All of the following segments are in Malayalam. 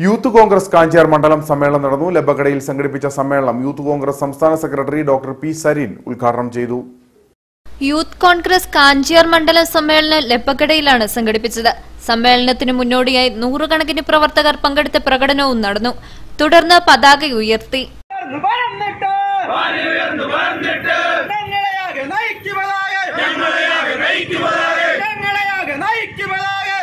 യൂത്ത് കോൺഗ്രസ് കാഞ്ചിയാർ മണ്ഡലം സമ്മേളനം നടന്നു ലബക്കടയിൽ സംഘടിപ്പിച്ച സമ്മേളനം യൂത്ത് കോൺഗ്രസ് സംസ്ഥാന സെക്രട്ടറി ഡോക്ടർ പി സരീൻ ഉദ്ഘാടനം ചെയ്തു യൂത്ത് കോൺഗ്രസ് കാഞ്ചിയാർ മണ്ഡലം സമ്മേളനം ലെപ്പക്കടയിലാണ് സംഘടിപ്പിച്ചത് സമ്മേളനത്തിന് മുന്നോടിയായി നൂറുകണക്കിന് പ്രവർത്തകർ പങ്കെടുത്ത പ്രകടനവും നടന്നു തുടർന്ന് പതാക ഉയർത്തി ഉയർന്നു പറഞ്ഞിട്ട് ഞങ്ങളെയാകെ നയിക്കുവതാകെ ഞങ്ങളെയാകെ നയിക്കുവതാകെ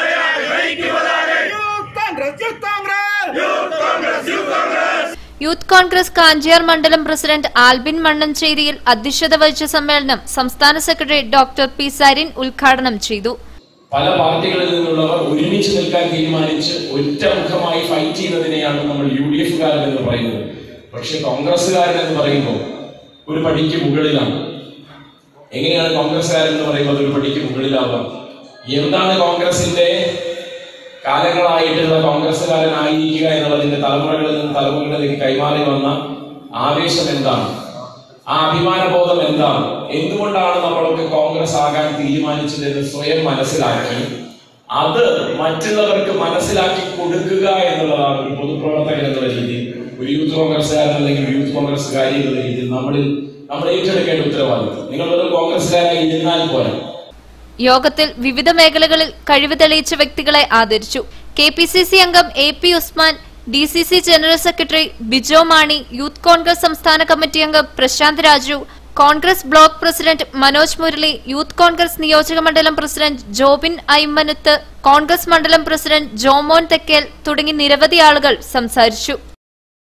youth Congress youth Congress youth Congress Kanchiyar മണ്ഡലം പ്രസിഡന്റ് ആൽബിൻ മണ്ണഞ്ചേരിയിൽ അധ്യക്ഷത വഹിച്ച സമ്മേളനം സംസ്ഥാന സെക്രട്ടറി ഡോക്ടർ പി സരിൻ ഉദ്ഘാടനം ചെയ്തു പല പാർട്ടികളിൽ നിന്നുള്ളവർ ഒരുമിച്ച് നിൽക്കാൻ തീരുമാനിച്ച് ഒറ്റമുഖമായി ഫൈറ്റ് ചെയ്യുന്നതിനെയാണ് നമ്മൾ യു ഡി എഫുകാരൻ എന്ന് പറയുന്നത് പക്ഷെ കോൺഗ്രസ്സുകാരൻ എന്ന് പറയുമ്പോൾ ഒരു പടിക്ക് മുകളിലാണ് എങ്ങനെയാണ് കോൺഗ്രസ്സുകാരൻ എന്ന് പറയുമ്പോൾ ഒരു പടിക്ക് മുകളിലാവുക എന്താണ് കോൺഗ്രസിന്റെ കാലങ്ങളായിട്ടുള്ള കോൺഗ്രസ്സുകാരനായിരിക്കുക എന്നുള്ളതിന്റെ തലമുറകളിൽ നിന്ന് തലമുറകളിലേക്ക് കൈമാറി വന്ന ആവേശം എന്താണ് ആ അഭിമാനബോധം എന്താണ് എന്തുകൊണ്ടാണ് നമ്മളൊക്കെ കോൺഗ്രസ് ആകാൻ തീരുമാനിച്ചതെന്ന് സ്വയം മനസ്സിലാക്കി അത് മറ്റുള്ളവർക്ക് മനസ്സിലാക്കി കൊടുക്കുക എന്നുള്ളതാണ് ഒരു പൊതുപ്രവർത്തകൻ എന്നുള്ള രീതിയിൽ ഒരു യൂത്ത് കോൺഗ്രസ്സുകാരൻ അല്ലെങ്കിൽ ഒരു യൂത്ത് കോൺഗ്രസ്സുകാരി എന്നുള്ള രീതിയിൽ നമ്മളിൽ നമ്മൾ ഏറ്റെടുക്കേണ്ട ഉത്തരവാദിത്വം നിങ്ങൾ വെറും കോൺഗ്രസ്സുകാരായി ഇരുന്നാൽ പോരാ യോഗത്തിൽ വിവിധ മേഖലകളിൽ കഴിവ് തെളിയിച്ച വ്യക്തികളെ ആദരിച്ചു കെ പി സി സി അംഗം A P Usman D C C general secretary Bijo Mani youth Congress സംസ്ഥാന കമ്മിറ്റി അംഗം Prasanth Raju Congress block president Manoj Murali youth Congress നിയോജക മണ്ഡലം പ്രസിഡന്റ് ജോബിൻ ഐമനത്ത് കോൺഗ്രസ് മണ്ഡലം പ്രസിഡന്റ് ജോമോൻ തെക്കേൽ തുടങ്ങി നിരവധി ആളുകൾ സംസാരിച്ചു